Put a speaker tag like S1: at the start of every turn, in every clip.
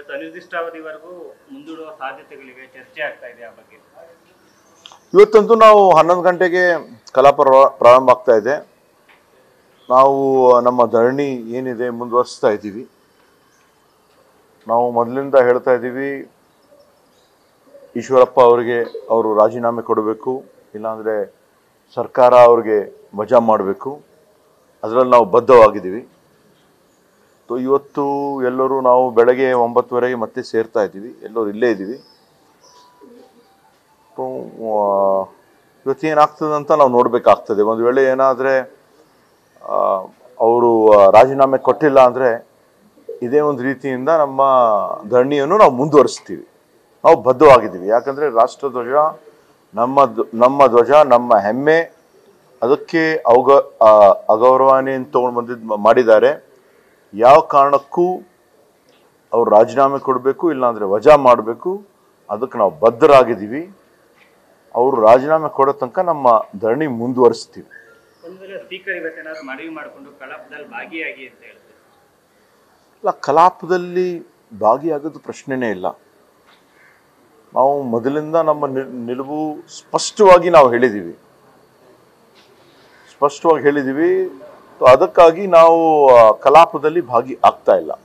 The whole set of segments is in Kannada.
S1: ಇವತ್ತು ಅನಿರ್ದಿಷ್ಟಾವಧಿವರೆಗೂ ಮುಂದೂಡುವ ಸಾಧ್ಯತೆಗಳಿವೆ ಚರ್ಚೆ ಆಗ್ತಾ ಇದೆ ಆ ಬಗ್ಗೆ
S2: ಇವತ್ತಂತೂ ನಾವು ಹನ್ನೊಂದು ಗಂಟೆಗೆ ಕಲಾಪ ಪ್ರ- ಪ್ರಾರಂಭ ಆಗ್ತಾ ಇದೆ ನಾವು ನಮ್ಮ ಧರಣಿ ಏನಿದೆ ಮುಂದುವರಿಸ್ತಾ ಇದ್ದೀವಿ ನಾವು ಮೊದಲಿಂದ ಹೇಳ್ತಾ ಇದ್ದೀವಿ ಈಶ್ವರಪ್ಪ ಅವರಿಗೆ ಅವರು ರಾಜೀನಾಮೆ ಕೊಡಬೇಕು ಇಲ್ಲಾಂದರೆ ಸರ್ಕಾರ ಅವ್ರಿಗೆ ವಜಾ ಮಾಡಬೇಕು ಅದರಲ್ಲಿ ನಾವು ಬದ್ಧವಾಗಿದ್ದೀವಿ ಸೊ ಇವತ್ತು ಎಲ್ಲರೂ ನಾವು ಬೆಳಗ್ಗೆ ಒಂಬತ್ತುವರೆಗೆ ಮತ್ತೆ ಸೇರ್ತಾ ಇದ್ದೀವಿ ಎಲ್ಲರೂ ಇಲ್ಲೇ ಇದ್ದೀವಿ ಸೊ, ಆ, ಇವತ್ತೇನಾಗ್ತದೆ ಅಂತ ನಾವು ನೋಡಬೇಕಾಗ್ತದೆ ಒಂದು ವೇಳೆ ಏನಾದರೆ ಅವರು ರಾಜೀನಾಮೆ ಕೊಟ್ಟಿಲ್ಲ ಅಂದರೆ ಇದೇ ಒಂದು ರೀತಿಯಿಂದ ನಮ್ಮ ಧರಣಿಯನ್ನು ನಾವು ಮುಂದುವರಿಸ್ತೀವಿ ನಾವು ಬದ್ಧವಾಗಿದ್ದೀವಿ ಯಾಕಂದರೆ ರಾಷ್ಟ್ರಧ್ವಜ ನಮ್ಮ ಧ್ವ- ನಮ್ಮ ಧ್ವಜ ನಮ್ಮ ಹೆಮ್ಮೆ ಅದಕ್ಕೆ ಅವಗ ಆ, ಅಗೌರವಾಣಿಯನ್ನು ತೊಗೊಂಡು ಬಂದಿದ್ದು ಮಾಡಿದ್ದಾರೆ ಯಾವ ಕಾರಣಕ್ಕೂ ಅವ್ರು ರಾಜೀನಾಮೆ ಕೊಡಬೇಕು ಇಲ್ಲಾಂದರೆ ವಜಾ ಮಾಡಬೇಕು ಅದಕ್ಕೆ ನಾವು ಬದ್ಧರಾಗಿದ್ದೀವಿ ಅವರು ರಾಜೀನಾಮೆ ಕೊಡೋ ತನಕ ನಮ್ಮ ಧರಣಿ ಮುಂದುವರಿಸ್ತೀವಿ
S1: ಒಂದು ವೇಳೆ ಸ್ಪೀಕರ್ ಇವತ್ತೇನಾದ್ರು ಮನವಿ ಮಾಡಿಕೊಂಡು ಕಲಾಪದಲ್ಲಿ ಭಾಗಿಯಾಗಿ ಅಂತ ಹೇಳ್ತಾರೆ
S2: ಇಲ್ಲ ಕಲಾಪದಲ್ಲಿ ಭಾಗಿಯಾಗೋದು ಪ್ರಶ್ನೆನೇ ಇಲ್ಲ ನಾವು ಮೊದಲಿಂದ ನಮ್ಮ ನಿಲ್- ನಿಲುವು ಸ್ಪಷ್ಟವಾಗಿ ನಾವು ಹೇಳಿದ್ದೀವಿ ಸ್ಪಷ್ಟವಾಗಿ ಹೇಳಿದ್ದೀವಿ ಸೊ ಅದಕ್ಕಾಗಿ ನಾವು ಆ, ಕಲಾಪದಲ್ಲಿ ಭಾಗಿ ಆಗ್ತಾ ಇಲ್ಲ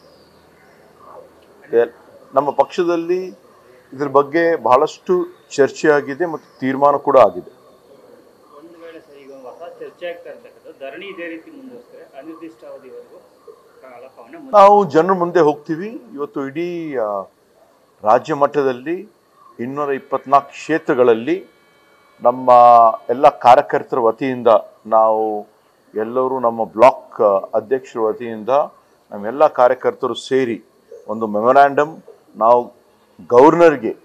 S2: ಎ- ನಮ್ಮ ಪಕ್ಷದಲ್ಲಿ ಇದ್ರ ಬಗ್ಗೆ ಬಹಳಷ್ಟು ಚರ್ಚೆ ಆಗಿದೆ ಮತ್ತು ತೀರ್ಮಾನ ಕೂಡ ಆಗಿದೆ
S1: ಒಂದು ವೇಳೆ ಸರ್ ಈಗ ಹೊಸ ಚರ್ಚೆ ಆಗ್ತಾ ಇರ್ತಕ್ಕಂಥದ್ದು ಧರಣಿ ಇದೇ ರೀತಿ ಮುಂದುವರಿಸಿದ್ರೆ ಅನಿರ್ದಿಷ್ಟಾವಧಿವರೆಗೂ ಕಲಾಪವನ್ನು ಮುಂದೆ
S2: ನಾವು ಜನರ ಮುಂದೆ ಹೋಗ್ತೀವಿ ಇವತ್ತು ಇಡೀ ಆ, ರಾಜ್ಯ ಮಟ್ಟದಲ್ಲಿ ಇನ್ನೂರ ಇಪ್ಪತ್ನಾಲ್ಕು ಕ್ಷೇತ್ರಗಳಲ್ಲಿ ನಮ್ಮ ಎಲ್ಲ ಕಾರ್ಯಕರ್ತರ ವತಿಯಿಂದ ನಾವು ಎಲ್ಲರೂ ನಮ್ಮ ಬ್ಲಾಕ್ ಆ, ಅಧ್ಯಕ್ಷರ ವತಿಯಿಂದ ನಮ್ಮೆಲ್ಲ ಕಾರ್ಯಕರ್ತರು ಸೇರಿ ಒಂದು ಮೆಮೊರಾಂಡಮ್ ನಾವು ಗವರ್ನರ್ಗೆ